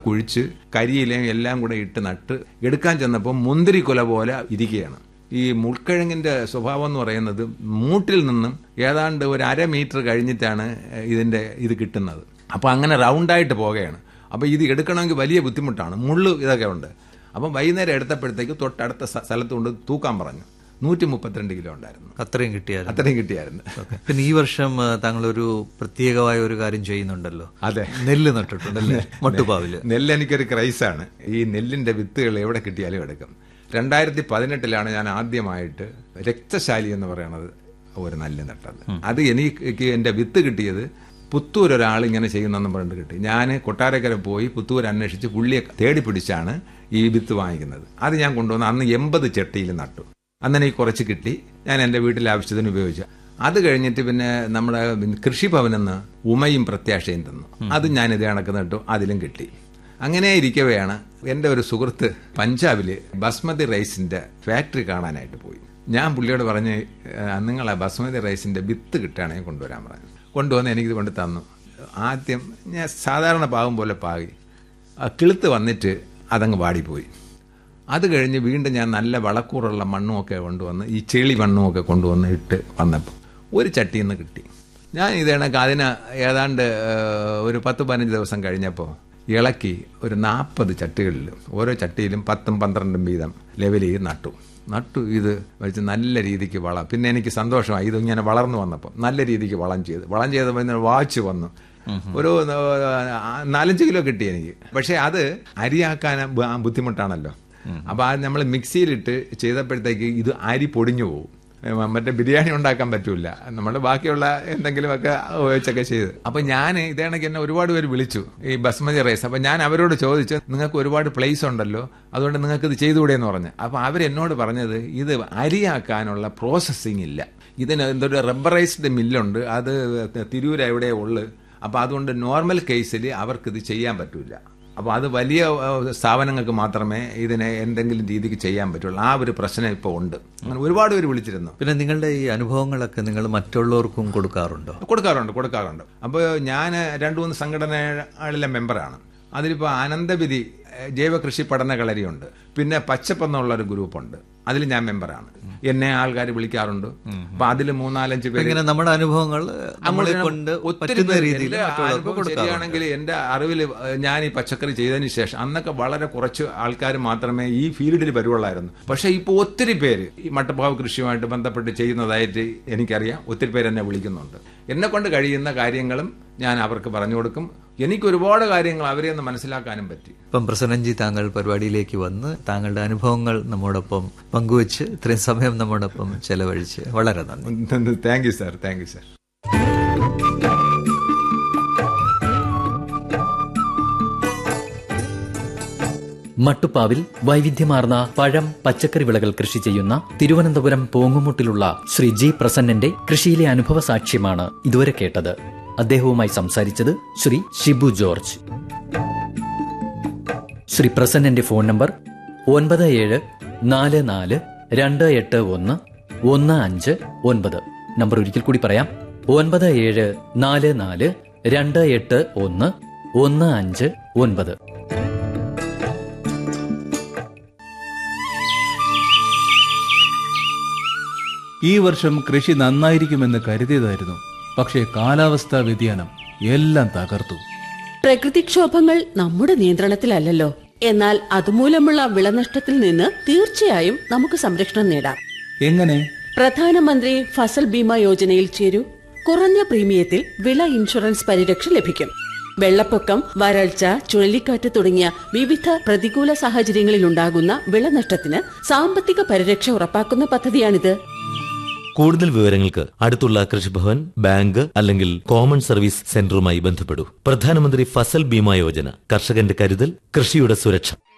കുഴിച്ച് കരിയിലയും എല്ലാം കൂടെ ഇട്ട് നട്ട് എടുക്കാൻ ചെന്നപ്പോൾ മുന്തിരി കുല പോലെ ഇരിക്കുകയാണ് ഈ മുൾക്കിഴങ്ങിന്റെ സ്വഭാവം എന്ന് പറയുന്നത് മൂട്ടിൽ നിന്നും ഏതാണ്ട് ഒരു അര മീറ്റർ കഴിഞ്ഞിട്ടാണ് ഇതിന്റെ ഇത് കിട്ടുന്നത് അപ്പോൾ അങ്ങനെ റൗണ്ടായിട്ട് പോകുകയാണ് അപ്പോൾ ഇത് എടുക്കണമെങ്കിൽ വലിയ ബുദ്ധിമുട്ടാണ് മുള്ളു ഇതൊക്കെ ഉണ്ട് അപ്പം വൈകുന്നേരം എടുത്തപ്പോഴത്തേക്ക് തൊട്ടടുത്ത സ്ഥ- സ്ഥലത്ത് കൊണ്ട് തൂക്കാൻ പറഞ്ഞു നൂറ്റി മുപ്പത്തിരണ്ട് കിലോ ഉണ്ടായിരുന്നു അത്രയും കിട്ടിയായിരുന്നു അത്രയും കിട്ടിയായിരുന്നു പിന്നെ ഈ വർഷം ആ, താങ്കൾ ഒരു പ്രത്യേകമായ ഒരു കാര്യം ചെയ്യുന്നുണ്ടല്ലോ അതെ നെല്ല് നട്ടിട്ടുണ്ടല്ലേ മട്ടുപാവില് നെല്ല് എനിക്കൊരു ക്രൈസാണ് ഈ നെല്ലിന്റെ വിത്തുകൾ എവിടെ കിട്ടിയാലും എടുക്കും രണ്ടായിരത്തി പതിനെട്ടിലാണ് ഞാൻ ആദ്യമായിട്ട് രക്തശാലി എന്ന് പറയുന്നത് ഒരു നെല്ല് നട്ടത് അത് എനിക്ക് എന്റെ വിത്ത് കിട്ടിയത് പുത്തൂർ ഒരാൾ ഇങ്ങനെ ചെയ്യുന്നെന്ന് പറഞ്ഞിട്ട് കിട്ടി ഞാൻ കൊട്ടാരക്കര പോയി പുത്തൂർ അന്വേഷിച്ച് പുള്ളിയെ തേടി പിടിച്ചാണ് ഈ വിത്ത് വാങ്ങിക്കുന്നത് അത് ഞാൻ കൊണ്ടുവന്ന് അന്ന് എൺപത് ചട്ടിയിൽ നട്ടു അന്ന് എനിക്ക് കുറച്ച് കിട്ടി ഞാൻ എൻ്റെ വീട്ടിലെ ആവശ്യത്തിന് ഉപയോഗിച്ചു അത് കഴിഞ്ഞിട്ട് പിന്നെ നമ്മുടെ കൃഷിഭവനിൽ നിന്ന് ഉമയും പ്രത്യാശയും തന്നു അത് ഞാൻ ഇത് കണക്ക് നട്ടു അതിലും കിട്ടി അങ്ങനെ ഇരിക്കവെയാണ് എൻ്റെ ഒരു സുഹൃത്ത് പഞ്ചാബില് ബസ്മതി റൈസിന്റെ ഫാക്ടറി കാണാനായിട്ട് പോയി ഞാൻ പുള്ളിയോട് പറഞ്ഞ് "ഏഹ്, നിങ്ങൾ ആ ബസ്മതി റൈസിന്റെ വിത്ത് കിട്ടുകയാണെങ്കിൽ കൊണ്ടുവരാൻ പറഞ്ഞു കൊണ്ടുവന്ന് എനിക്കിത് കൊണ്ട് തന്നു ആദ്യം ഞാൻ സാധാരണ പാകും പോലെ പാകി ആ കിളുത്ത് വന്നിട്ട് അതങ്ങ് വാടിപ്പോയി അത് കഴിഞ്ഞ് വീണ്ടും ഞാൻ നല്ല വളക്കൂറുള്ള മണ്ണുമൊക്കെ കൊണ്ടുവന്ന് ഈ ചെളി മണ്ണുമൊക്കെ കൊണ്ടുവന്ന് ഇട്ട് വന്നപ്പോൾ ഒരു ചട്ടിയിൽ നിന്ന് കിട്ടി ഞാൻ ഇത് കണക്ക് അതിന് ഏതാണ്ട് ഏഹ്, ഒരു പത്ത് പതിനഞ്ച് ദിവസം കഴിഞ്ഞപ്പോൾ ഇളക്കി ഒരു നാൽപ്പത് ചട്ടികളിൽ ഓരോ ചട്ടിയിലും പത്തും പന്ത്രണ്ടും വീതം ലെവൽ ചെയ്ത് നട്ടു നട്ടു ഇത് വെച്ച് നല്ല രീതിക്ക് വളം പിന്നെ എനിക്ക് സന്തോഷമായി ഇത് ഇങ്ങനെ വളർന്നു വന്നപ്പോൾ നല്ല രീതിക്ക് വളം ചെയ്ത് വളം ചെയ്തപ്പോൾ ഇന്ന് വാച്ച് വന്നു ഒരു ആ, നാലഞ്ച് കിലോ കിട്ടി എനിക്ക് പക്ഷെ അത് അരിയാക്കാൻ ബ- ബുദ്ധിമുട്ടാണല്ലോ അപ്പൊ അത് നമ്മൾ മിക്സിയിലിട്ട് ചെയ്തപ്പോഴത്തേക്ക് ഇത് അരി പൊടിഞ്ഞു പോകും ഏ, മറ്റേ ബിരിയാണി ഉണ്ടാക്കാൻ പറ്റൂല നമ്മൾ ബാക്കിയുള്ള എന്തെങ്കിലുമൊക്കെ ഉപയോഗിച്ചൊക്കെ ചെയ്ത് അപ്പൊ ഞാൻ ഇതേണക്ക് എന്നെ ഒരുപാട് പേര് വിളിച്ചു ഈ ബസ്മതി റൈസ് അപ്പൊ ഞാൻ അവരോട് ചോദിച്ചു നിങ്ങൾക്ക് ഒരുപാട് പ്ലേസ് ഉണ്ടല്ലോ അതുകൊണ്ട് നിങ്ങൾക്ക് ഇത് ചെയ്തുകൂടെ എന്ന് പറഞ്ഞു അപ്പൊ അവരെന്നോട് പറഞ്ഞത് ഇത് അരിയാക്കാനുള്ള പ്രോസസ്സിംഗ് ഇല്ല ഇതിന് എന്തൊരു റബ്ബറൈസ്ഡ് മില്ലുണ്ട് അത് തിരൂർ എവിടെയേ ഉള്ളു അപ്പൊ അതുകൊണ്ട് നോർമൽ കേസിൽ അവർക്കിത് ചെയ്യാൻ പറ്റൂല അപ്പൊ അത് വലിയ ഏഹ്, സ്ഥാപനങ്ങൾക്ക് മാത്രമേ ഇതിനെ എന്തെങ്കിലും രീതിക്ക് ചെയ്യാൻ പറ്റുള്ളൂ ആ ഒരു പ്രശ്നം ഇപ്പോൾ ഉണ്ട് അങ്ങനെ ഒരുപാട് പേര് വിളിച്ചിരുന്നു പിന്നെ നിങ്ങളുടെ ഈ അനുഭവങ്ങളൊക്കെ നിങ്ങൾ മറ്റുള്ളവർക്കും കൊടുക്കാറുണ്ടോ കൊടുക്കാറുണ്ട് കൊടുക്കാറുണ്ട് അപ്പോൾ ഞാൻ രണ്ട് മൂന്ന് സംഘടനകളിലെ മെമ്പറാണ് അതിലിപ്പോൾ അനന്തവിധി ഏഹ്, ജൈവ കൃഷി പഠന കളരിയുണ്ട് പിന്നെ പച്ചപ്പെന്നുള്ള ഒരു ഗ്രൂപ്പുണ്ട് അതിൽ ഞാൻ മെമ്പറാണ് എന്നെ ആൾക്കാർ വിളിക്കാറുണ്ട് അപ്പൊ അതിൽ മൂന്നാലഞ്ച് പേര് ഇങ്ങനെ നമ്മുടെ അനുഭവങ്ങൾ നമ്മളെ അങ്ങനെ കൊണ്ട് ഒത്തിരി പറ്റുന്ന പേര് രീതിയിൽ എന്റെ മറ്റുള്ളവർക്ക് അനുഭവം കൊടുക്കാറുണ്ട് ശരിയാണെങ്കിൽ എന്റെ അറിവിൽ ഞാൻ ഈ പച്ചക്കറി ചെയ്തതിന് ശേഷം അന്നൊക്കെ വളരെ കുറച്ച് ആൾക്കാർ മാത്രമേ ഈ ഫീൽഡിൽ വരുവുള്ളായിരുന്നു പക്ഷെ ഇപ്പോൾ ഒത്തിരി പേര് ഈ മട്ടപ്പാവ് കൃഷിയുമായിട്ട് ബന്ധപ്പെട്ട് ചെയ്യുന്നതായിട്ട് എനിക്കറിയാം ഒത്തിരി പേര് എന്നെ വിളിക്കുന്നുണ്ട് എന്നെ കൊണ്ട് കഴിയുന്ന കാര്യങ്ങളും ഞാൻ അവർക്ക് പറഞ്ഞു കൊടുക്കും എനിക്ക് ഒരുപാട് കാര്യങ്ങൾ അവരെ ഒന്ന് മനസ്സിലാക്കാനും പറ്റി ഇപ്പം പ്രസന്നൻജി താങ്കൾ പരിപാടിയിലേക്ക് വന്ന് താങ്കളുടെ അനുഭവങ്ങൾ നമ്മോടൊപ്പം പങ്കുവച്ച് ഇത്രയും സമയം നമ്മോടൊപ്പം ചെലവഴിച്ച് വളരെ നന്ദി thank you sir thank you sir മട്ടുപ്പാവിൽ വൈവിധ്യമാർന്ന പഴം പച്ചക്കറി വിളകൾ കൃഷി ചെയ്യുന്ന തിരുവനന്തപുരം പോങ്ങുമുട്ടിലുള്ള ശ്രീ ജി പ്രസന്നന്റെ കൃഷിയിലെ അനുഭവ സാക്ഷ്യമാണ് ഇതുവരെ കേട്ടത് അദ്ദേഹവുമായി സംസാരിച്ചത് ശ്രീ ഷിബു ജോർജ് ശ്രീ പ്രസന്നന്റെ ഫോൺ നമ്പർ ഒൻപത് ഏഴ് നാല് നാല് രണ്ട് എട്ട് ഒന്ന് ഒന്ന് അഞ്ച് ഒൻപത് നമ്പർ ഒരിക്കൽ കൂടി പറയാം ഒൻപത് ഏഴ് നാല് നാല് രണ്ട് എട്ട് ഒന്ന് ഒന്ന് അഞ്ച് ഒൻപത് ഈ വർഷം കൃഷി നന്നായിരിക്കുമെന്ന് കരുതിയതായിരുന്നു പക്ഷേ കാലാവസ്ഥാ വ്യതിയാനം എല്ലാം തകർത്തു പ്രകൃതിക്ഷോഭങ്ങൾ നമ്മുടെ നിയന്ത്രണത്തിലല്ലല്ലോ എന്നാൽ അതുമൂലമുള്ള വിളനഷ്ടത്തിൽ നിന്ന് തീർച്ചയായും നമുക്ക് സംരക്ഷണം നേടാം എങ്ങനെ പ്രധാനമന്ത്രി ഫസൽ ബീമ യോജനയിൽ ചേരൂ കുറഞ്ഞ പ്രീമിയത്തിൽ വിള ഇൻഷുറൻസ് പരിരക്ഷ ലഭിക്കും വെള്ളപ്പൊക്കം വരൾച്ച ചുഴലിക്കാറ്റ് തുടങ്ങിയ വിവിധ പ്രതികൂല സാഹചര്യങ്ങളിലുണ്ടാകുന്ന വിളനഷ്ടത്തിന് സാമ്പത്തിക പരിരക്ഷ ഉറപ്പാക്കുന്ന പദ്ധതിയാണിത് കൂടുതൽ വിവരങ്ങൾക്ക് അടുത്തുള്ള കൃഷിഭവൻ ബാങ്ക് അല്ലെങ്കിൽ കോമൺ സർവീസ് സെന്ററുമായി ബന്ധപ്പെടൂ പ്രധാനമന്ത്രി ഫസൽ ബീമ യോജന കർഷകന്റെ കരുതൽ കൃഷിയുടെ സുരക്ഷ